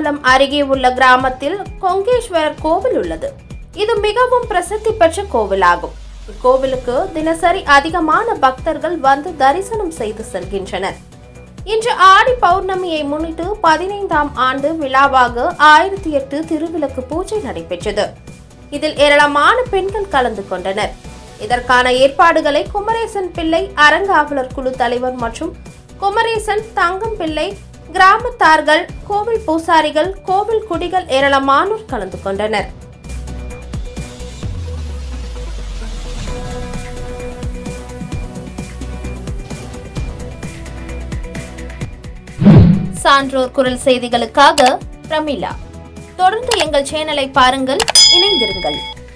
பாலம் அருகே உள்ள கிராமத்தில் கொங்கேஸ்வரர் கோவில் உள்ளது இது மிகவும் பிரசித்தி பெற்ற கோவிலாகும் இக்கோவிலுக்கு தினசரி அதிகமான பக்தர்கள் வந்து தரிசனம் செய்து செல்கின்றனர் இன்று ஆடி பௌர்ணமியை முன்னிட்டு பதினைந்தாம் ஆண்டு விழாவாக ஆயிரத்தி எட்டு திருவிளக்கு பூஜை நடைபெற்றது இதில் ஏராளமான பெண்கள் கலந்து கொண்டனர் இதற்கான ஏற்பாடுகளை குமரேசன் பிள்ளை அறங்காவலர் குழு தலைவர் மற்றும் குமரேசன் தங்கம் பிள்ளை கிராமத்தார்கள் கோவில் பூசாரிகள் கோவில் குடிகள் ஏராளமானோர் கலந்து கொண்டனர் சான்றோர் குரல் செய்திகளுக்காக பிரமிளா தொடர்ந்து எங்கள் சேனலை பாருங்கள் இணைந்திருங்கள்